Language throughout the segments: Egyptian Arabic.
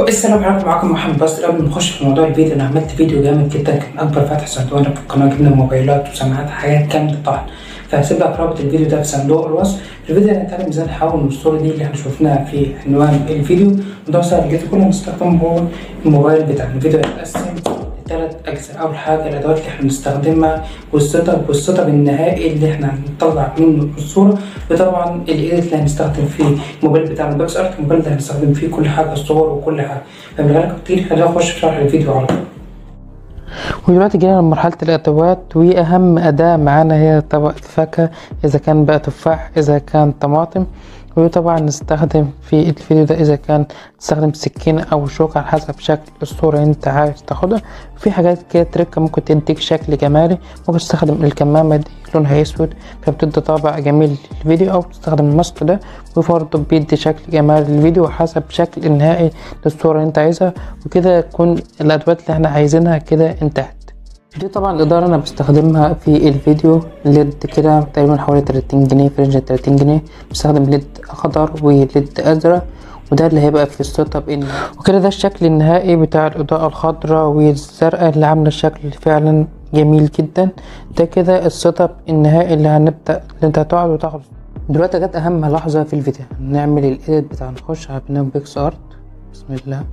السلام عليكم معاكم محمد بس قبل ما نخش في موضوع الفيديو انا عملت فيديو جامد جدا كان اكبر فتح صندوق في القناه جبنا موبايلات وسماعات حاجات جامده طبعا فهسيب لك رابط الفيديو ده في صندوق الوصف الفيديو ده هنتكلم ازاي نحول من الصوره دي اللي احنا شفناها في عنوان الفيديو وده سهل جدا كنا بنستخدمه هو الموبايل بتاعنا الفيديو هيتقسم لثلاث اجزاء اول حاجه الادوات اللي احنا بنستخدمها والسيت اب والسيت اب النهائي اللي احنا هنطلع منه الصوره وطبعا الايديت اللي هنستخدم فيه الموبايل بتاعنا بس ارت الموبايل اللي هنستخدم فيه كل حاجه الصور وكل حاجه فمن غير كتير خلينا نخش في شرح الفيديو على طول ودلوقتي جينا لمرحلة الأدوات وأهم أداة معانا هي طبق الفاكهة إذا كان بقى تفاح إذا كان طماطم وطبعا نستخدم في الفيديو ده إذا كان تستخدم سكينة أو شوكة على حسب شكل الصورة اللي أنت عايز تاخدها في حاجات كده تركة ممكن تديك شكل جمالي ممكن تستخدم الكمامة دي لونها أسود فبتدي طابع جميل للفيديو أو تستخدم الماسك ده وبرضه بيدي شكل جمالي للفيديو حسب شكل النهائي للصورة اللي أنت عايزها وكده تكون الأدوات اللي احنا عايزينها كده انتهت دي طبعا الإدارة أنا بستخدمها في الفيديو ليد كده تقريبا حوالي 30 جنيه في رينج 30 جنيه بستخدم ليد أخضر وليد أزرق وده اللي هيبقى في السيت اب ان وكده ده الشكل النهائي بتاع الإضاءة الخضراء والزرقاء اللي عاملة شكل فعلا جميل جدا ده كده السيت اب النهائي اللي هنبدأ اللي انت هتقعد وتاخد دلوقتي جت أهم لحظة في الفيديو نعمل الإيديت بتاع نخش على برنامج بيكس ارت بسم الله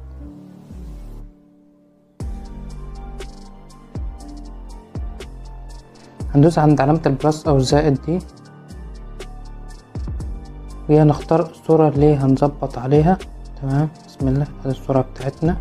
هندوس عند علامة البلس أو الزائد دي وهنختار الصورة اللي هنظبط عليها تمام بسم الله ادي الصورة بتاعتنا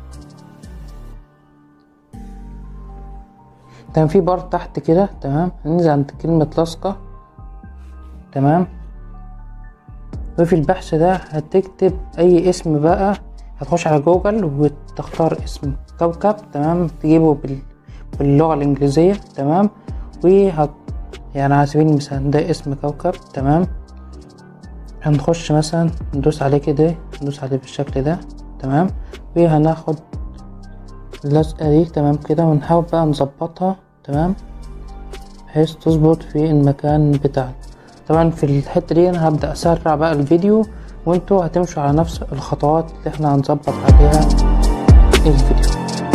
تمام في بار تحت كده تمام هننزل عند كلمة لاصقة تمام وفي البحث ده هتكتب أي اسم بقى هتخش على جوجل وتختار اسم كوكب تمام تجيبه بال... باللغة الإنجليزية تمام وهت يعني على سبيل المثال ده اسم كوكب تمام هنخش مثلا ندوس عليه كده ندوس عليه بالشكل ده تمام وهناخد اللزقة دي تمام كده ونحاول بقى نظبطها تمام بحيث تظبط في المكان بتاعنا طبعا في الحتة دي انا هبدأ اسرع بقى الفيديو وانتوا هتمشوا على نفس الخطوات اللي احنا هنظبط عليها الفيديو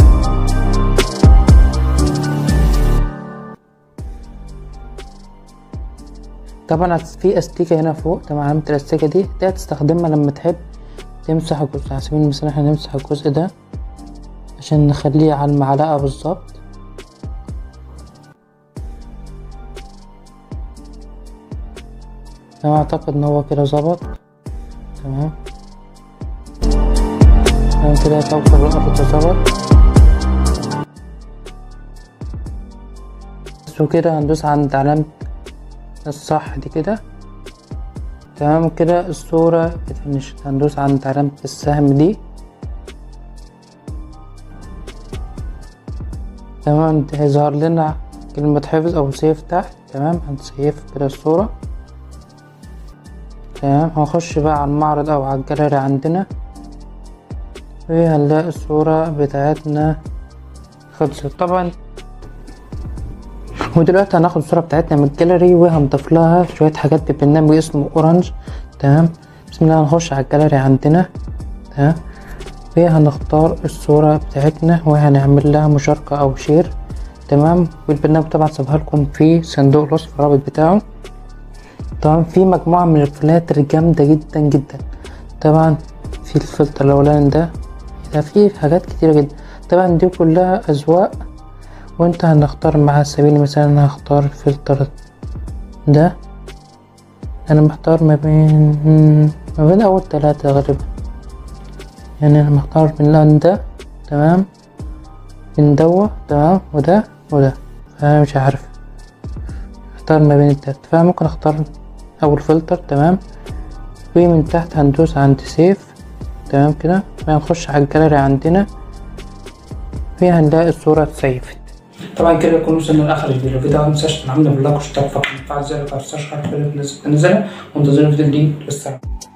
طبعا في استيكة هنا فوق تمام علامة الاستيكة دي دي هتستخدمها لما تحب تمسح الجزء على سبيل المثال احنا نمسح الجزء ده عشان نخليه على المعلقة بالظبط تمام اعتقد ان هو كده ظبط تمام تمام كده كوكب الارض ظبط بس وكده هندوس عند علامة الصح دي كده تمام كده الصورة اتفنشت هندوس عند علامة السهم دي تمام هيظهر لنا كلمة حفظ أو سيف تحت تمام هنسيف كده الصورة تمام هنخش بقى على المعرض أو على الجاليري عندنا وهنلاقي الصورة بتاعتنا خلصت طبعا ودلوقتي هناخد الصورة بتاعتنا من الجاليري وهنضيف لها شوية حاجات ببرنامج اسمه اورنج تمام بسم الله هنخش على الجاليري عندنا تمام وهنختار الصورة بتاعتنا وهنعمل لها مشاركة او شير تمام والبرنامج طبعا سيبها لكم في صندوق الوصف الرابط بتاعه طبعا في مجموعة من الفلاتر جامدة جدا جدا طبعا في الفلتر الاولاني ده ده فيه حاجات كتيرة جدا طبعا دي كلها اذواق وانت هنختار مع سبيل المثال انا هختار الفلتر ده انا محتار ما بين ما بين اول ثلاثة غالبا يعني انا محتار من اللون ده تمام من دوا تمام وده وده فانا مش عارف اختار ما بين التلاتة فممكن اختار اول فلتر تمام ومن تحت هندوس عند سيف تمام كده وهنخش على الجاليري عندنا وهنلاقي الصورة اتسيفت طبعا كده نكون وصلنا لاخر الفيديو الفيديو ما تنساش تدعمنا باللايك واشتراك في القناه وتفعل زر الجرس عشان كل الناس تنزلها وانتظروا الفيديو الجديد والسلام